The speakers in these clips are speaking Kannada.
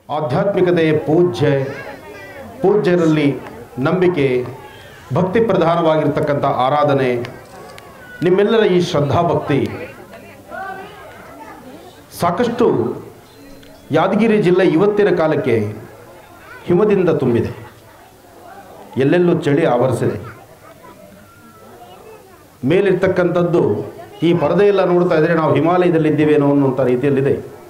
ಆಧ್ಯಾತ್ಮಿಕತೆ ಪೂಜ್ಯ ಪೂಜ್ಯರಲ್ಲಿ ನಂಬಿಕೆ ಭಕ್ತಿ ಪ್ರಧಾನವಾಗಿರ್ತಕ್ಕಂಥ ಆರಾಧನೆ ನಿಮ್ಮೆಲ್ಲರ ಈ ಶ್ರದ್ಧಾಭಕ್ತಿ ಸಾಕಷ್ಟು ಯಾದಗಿರಿ ಜಿಲ್ಲೆ ಇವತ್ತಿನ ಕಾಲಕ್ಕೆ ಹಿಮದಿಂದ ತುಂಬಿದೆ ಎಲ್ಲೆಲ್ಲೂ ಚಳಿ ಆವರಿಸಿದೆ ಮೇಲಿರ್ತಕ್ಕಂಥದ್ದು ಈ ಪರದೆಯೆಲ್ಲ ನೋಡ್ತಾ ಇದ್ರೆ ನಾವು ಹಿಮಾಲಯದಲ್ಲಿದ್ದೀವೇನೋ ಅನ್ನುವಂಥ ರೀತಿಯಲ್ಲಿದೆ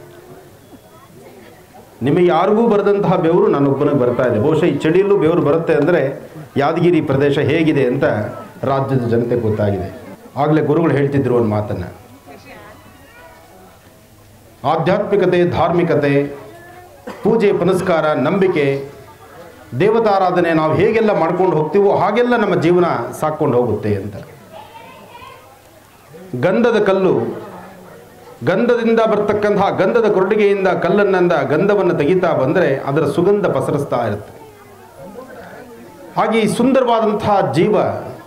ನಿಮಗೆ ಯಾರಿಗೂ ಬರದಂತಹ ಬೆವರು ನನ್ನೊಬ್ಬನಿಗೆ ಬರ್ತಾ ಇದೆ ಬಹುಶಃ ಈ ಚಳಿಯಲ್ಲೂ ಬೆವರು ಬರುತ್ತೆ ಅಂದರೆ ಯಾದಗಿರಿ ಪ್ರದೇಶ ಹೇಗಿದೆ ಅಂತ ರಾಜ್ಯದ ಜನತೆ ಗೊತ್ತಾಗಿದೆ ಆಗಲೇ ಗುರುಗಳು ಹೇಳ್ತಿದ್ರು ಒಂದು ಮಾತನ್ನು ಆಧ್ಯಾತ್ಮಿಕತೆ ಧಾರ್ಮಿಕತೆ ಪೂಜೆ ಪುನಸ್ಕಾರ ನಂಬಿಕೆ ದೇವತಾರಾಧನೆ ನಾವು ಹೇಗೆಲ್ಲ ಮಾಡ್ಕೊಂಡು ಹೋಗ್ತೀವೋ ಹಾಗೆಲ್ಲ ನಮ್ಮ ಜೀವನ ಸಾಕ್ಕೊಂಡು ಹೋಗುತ್ತೆ ಅಂತ ಗಂಧದ ಕಲ್ಲು ಗಂಧದಿಂದ ಬರ್ತಕ್ಕಂತಹ ಗಂಧದ ಕೊರಡಿಗೆಯಿಂದ ಕಲ್ಲನ್ನಂದ ಗಂಧವನ್ನು ತೆಗಿತಾ ಬಂದರೆ ಅದರ ಸುಗಂಧ ಪಸರಿಸ್ತಾ ಇರುತ್ತೆ ಹಾಗೆ ಈ ಸುಂದರವಾದಂತಹ ಜೀವ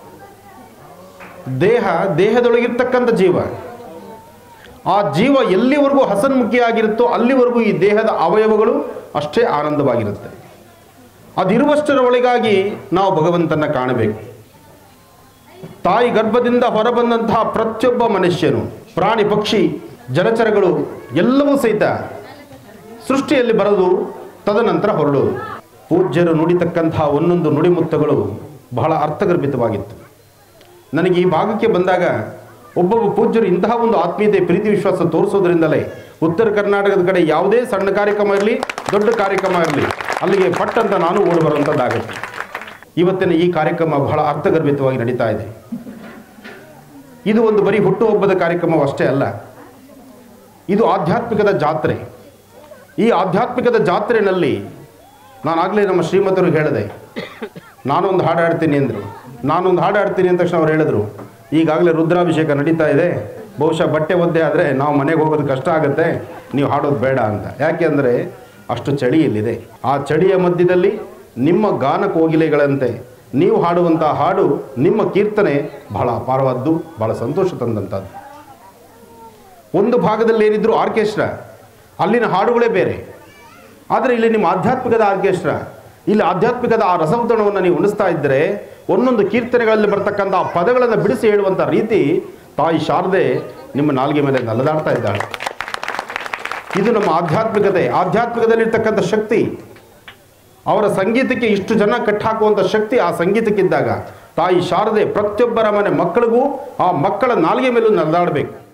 ದೇಹ ದೇಹದೊಳಗಿರ್ತಕ್ಕಂಥ ಜೀವ ಆ ಜೀವ ಎಲ್ಲಿವರೆಗೂ ಹಸನ್ಮುಖಿಯಾಗಿರುತ್ತೋ ಅಲ್ಲಿವರೆಗೂ ಈ ದೇಹದ ಅವಯವಗಳು ಅಷ್ಟೇ ಆನಂದವಾಗಿರುತ್ತೆ ಅದಿರುವಷ್ಟರ ಒಳಗಾಗಿ ನಾವು ಭಗವಂತನ ಕಾಣಬೇಕು ತಾಯಿ ಗರ್ಭದಿಂದ ಹೊರಬಂದಂತಹ ಪ್ರತಿಯೊಬ್ಬ ಮನುಷ್ಯನು ಪ್ರಾಣಿ ಪಕ್ಷಿ ಜಲಚರಗಳು ಎಲ್ಲವೂ ಸಹಿತ ಸೃಷ್ಟಿಯಲ್ಲಿ ಬರೋದು ತದನಂತರ ಹೊರಡೋದು ಪೂಜ್ಯರು ನುಡಿತಕ್ಕಂತಹ ಒಂದೊಂದು ನುಡಿಮುತ್ತಗಳು ಬಹಳ ಅರ್ಥಗರ್ಭಿತವಾಗಿತ್ತು ನನಗೆ ಈ ಭಾಗಕ್ಕೆ ಬಂದಾಗ ಒಬ್ಬೊಬ್ಬ ಪೂಜ್ಯರು ಇಂತಹ ಒಂದು ಆತ್ಮೀಯತೆ ಪ್ರೀತಿ ವಿಶ್ವಾಸ ತೋರಿಸೋದ್ರಿಂದಲೇ ಉತ್ತರ ಕರ್ನಾಟಕದ ಕಡೆ ಯಾವುದೇ ಸಣ್ಣ ಕಾರ್ಯಕ್ರಮ ಇರಲಿ ದೊಡ್ಡ ಕಾರ್ಯಕ್ರಮ ಇರಲಿ ಅಲ್ಲಿಗೆ ಪಟ್ಟಂತ ನಾನು ಓಡಿ ಬರುವಂಥದ್ದಾಗುತ್ತೆ ಇವತ್ತಿನ ಈ ಕಾರ್ಯಕ್ರಮ ಬಹಳ ಅರ್ಥಗರ್ಭಿತವಾಗಿ ನಡೀತಾ ಇದೆ ಇದು ಒಂದು ಬರೀ ಹುಟ್ಟುಹಬ್ಬದ ಕಾರ್ಯಕ್ರಮವಷ್ಟೇ ಅಲ್ಲ ಇದು ಆಧ್ಯಾತ್ಮಿಕದ ಜಾತ್ರೆ ಈ ಆಧ್ಯಾತ್ಮಿಕದ ಜಾತ್ರೆಯಲ್ಲಿ ನಾನಾಗಲೇ ನಮ್ಮ ಶ್ರೀಮತರು ಹೇಳಿದೆ ನಾನೊಂದು ಹಾಡು ಹಾಡ್ತೀನಿ ಅಂದರು ನಾನೊಂದು ಹಾಡು ಹಾಡ್ತೀನಿ ಅಂದ ತಕ್ಷಣ ಅವ್ರು ಹೇಳಿದ್ರು ಈಗಾಗಲೇ ರುದ್ರಾಭಿಷೇಕ ನಡೀತಾ ಇದೆ ಬಹುಶಃ ಬಟ್ಟೆ ಒದ್ದೆ ಆದರೆ ನಾವು ಮನೆಗೆ ಹೋಗೋದು ಕಷ್ಟ ಆಗುತ್ತೆ ನೀವು ಹಾಡೋದು ಬೇಡ ಅಂತ ಯಾಕೆ ಅಂದರೆ ಅಷ್ಟು ಚಳಿ ಇಲ್ಲಿದೆ ಆ ಚಳಿಯ ಮಧ್ಯದಲ್ಲಿ ನಿಮ್ಮ ಗಾನ ಕೋಗಿಲೆಗಳಂತೆ ನೀವು ಹಾಡುವಂಥ ಹಾಡು ನಿಮ್ಮ ಕೀರ್ತನೆ ಬಹಳ ಅಪಾರವಾದ್ದು ಬಹಳ ಸಂತೋಷ ತಂದಂಥದ್ದು ಒಂದು ಭಾಗದಲ್ಲಿ ಏನಿದ್ರು ಆರ್ಕೆಸ್ಟ್ರಾ ಅಲ್ಲಿನ ಹಾಡುಗಳೇ ಬೇರೆ ಆದರೆ ಇಲ್ಲಿ ನಿಮ್ಮ ಆಧ್ಯಾತ್ಮಿಕದ ಆರ್ಕೆಸ್ಟ್ರಾ ಇಲ್ಲಿ ಆಧ್ಯಾತ್ಮಿಕದ ಆ ರಸವತಣವನ್ನು ನೀವು ಉಣಿಸ್ತಾ ಇದ್ದರೆ ಒಂದೊಂದು ಕೀರ್ತನೆಗಳಲ್ಲಿ ಬರ್ತಕ್ಕಂಥ ಆ ಪದಗಳನ್ನು ಬಿಡಿಸಿ ಹೇಳುವಂಥ ರೀತಿ ತಾಯಿ ಶಾರದೆ ನಿಮ್ಮ ನಾಲ್ಗೆ ಮೇಲೆ ನಲದಾಡ್ತಾ ಇದ್ದಾಳೆ ಇದು ನಮ್ಮ ಆಧ್ಯಾತ್ಮಿಕತೆ ಆಧ್ಯಾತ್ಮಿಕದಲ್ಲಿರ್ತಕ್ಕಂಥ ಶಕ್ತಿ ಅವರ ಸಂಗೀತಕ್ಕೆ ಇಷ್ಟು ಜನ ಕಟ್ಟಾಕುವಂಥ ಶಕ್ತಿ ಆ ಸಂಗೀತಕ್ಕಿದ್ದಾಗ ತಾಯಿ ಶಾರದೆ ಪ್ರತಿಯೊಬ್ಬರ ಮನೆ ಮಕ್ಕಳಿಗೂ ಆ ಮಕ್ಕಳ ನಾಲ್ಗೆ ಮೇಲೂ ನಲದಾಡಬೇಕು